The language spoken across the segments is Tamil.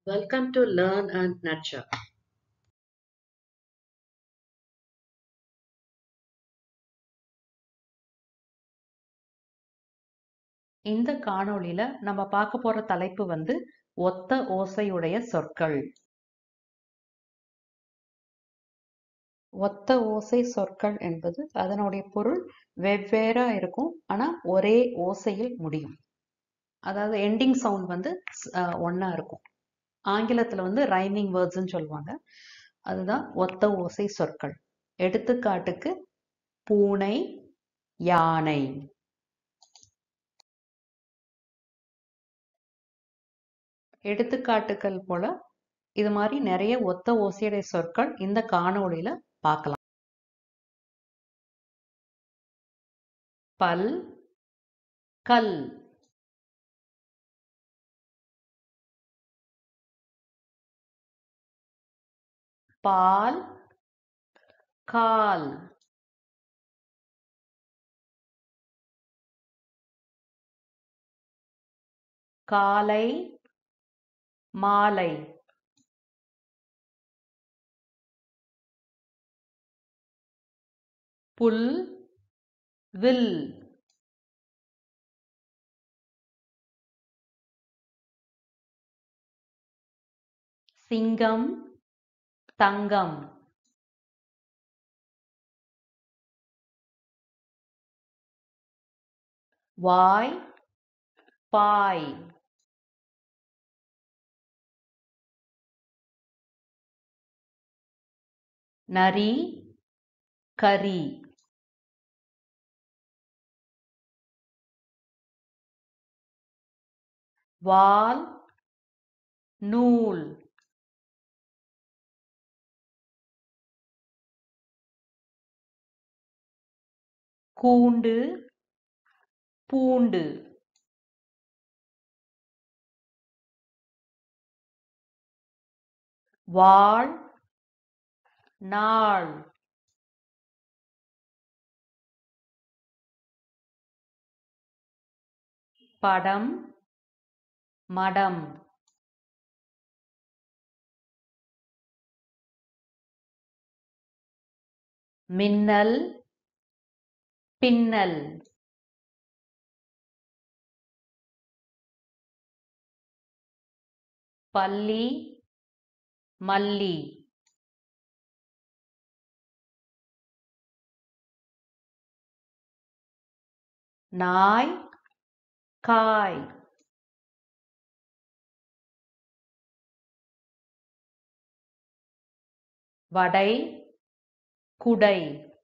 Welcome to Learn and Nurture. இந்த காணொளியில நம்ம பார்க்க போற தலைப்பு வந்து ஒத்த ஓசையுடைய சொற்கள் ஒத்த ஓசை சொற்கள் என்பது அதனுடைய பொருள் வெவ்வேறா இருக்கும் ஆனா ஒரே ஓசையில் முடியும் அதாவது எண்டிங் சவுண்ட் வந்து அஹ், ஒண்ணா இருக்கும் ஆங்கிலத்துல வந்து ரைமிங் வேர்ட்ஸ்ன்னு சொல்லுவாங்க அதுதான் ஒத்த ஓசை சொற்கள் எடுத்துக்காட்டுக்கு பூனை யானை எடுத்துக்காட்டுகள் போல இது மாதிரி நிறைய ஒத்த ஓசையுடைய சொற்கள் இந்த காணொளியில பார்க்கலாம் பல் கல் பால் கால் காலை மாலை புல் வில் சிங்கம் தங்கம் வாய் பாய் நரி கரி வால் நூல் கூண்டு பூண்டு வாழ் நாள் படம் மடம் மின்னல் பின்னல் பல்லி மல்லி நாய் காய் வடை குடை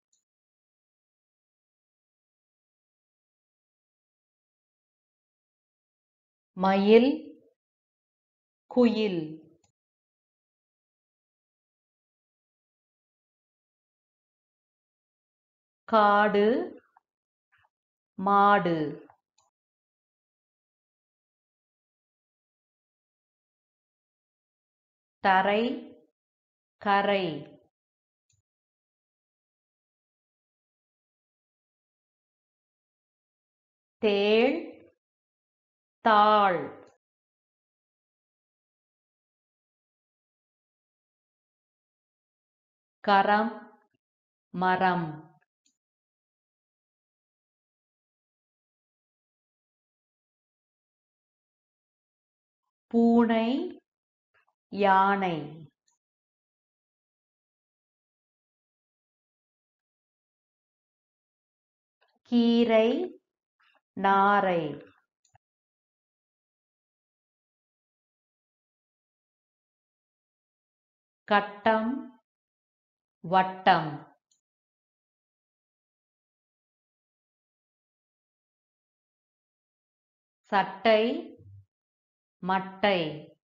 மயில் குயில் காடு மாடு தரை கரை தேள் தாள் கரம் மரம் பூனை யானை கீரை நாரை கட்டம் வட்டம் சட்டை மட்டை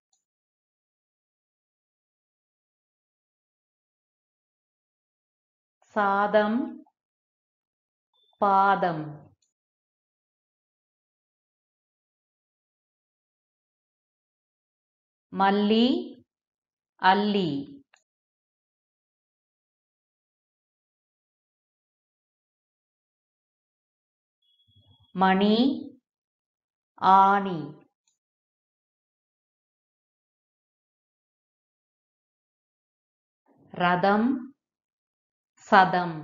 சாதம் பாதம் மல்லி அல்லி மணி ஆணி ரதம் சதம்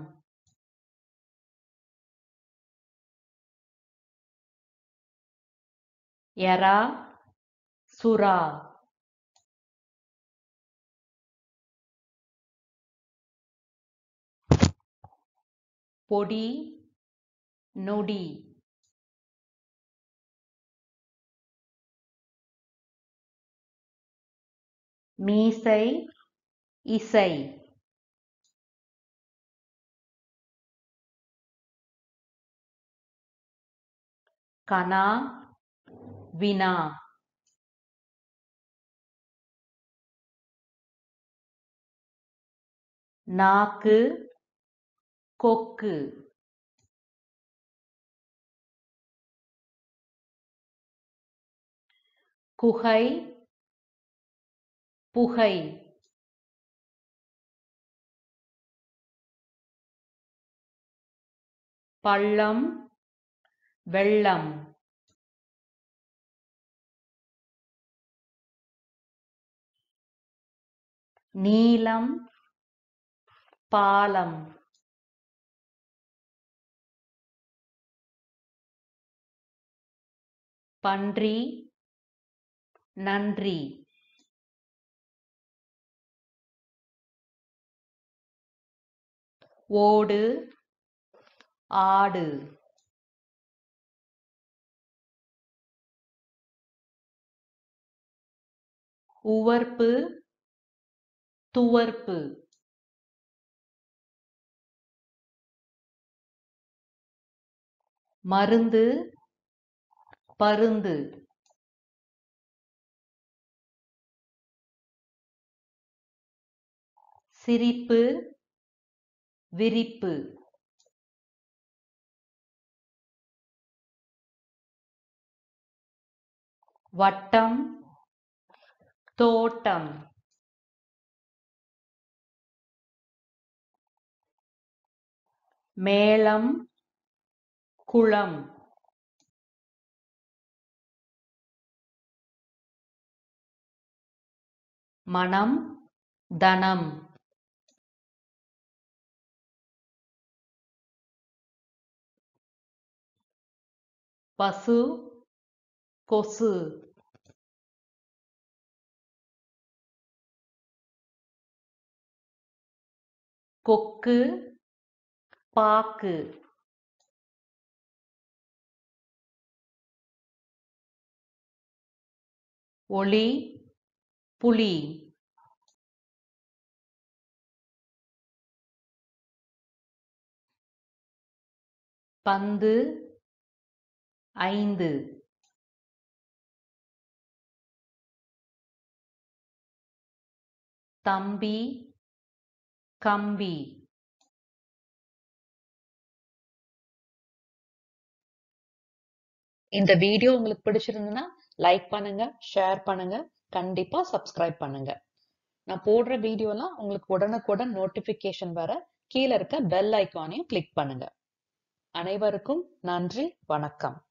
எரா சுறா பொடி நொடி மீசை இசை கனா வினா நாக்கு கொக்கு குகை புகை பள்ளம் வெள்ளம் நீலம் பாலம் பன்றி நன்றி ஓடு ஆடு உவர்ப்பு துவர்ப்பு மருந்து பருந்து சிரிப்பு விரிப்பு வட்டம் தோட்டம் மேளம் குளம் மனம் தனம் பசு கொசு கொக்கு பாக்கு ஒளி புலி பந்து ஐந்து தம்பி கம்பி இந்த வீடியோ உங்களுக்கு பிடிச்சிருந்ததுன்னா லைக் பண்ணுங்க ஷேர் பண்ணுங்க கண்டிப்பா சப்ஸ்கிரைப் பண்ணுங்க நான் போடுற வீடியோலாம் உங்களுக்கு உடனுக்குடன் நோட்டிபிகேஷன் வர கீழே இருக்க பெல் ஐக்கானையும் கிளிக் பண்ணுங்க அனைவருக்கும் நன்றி வணக்கம்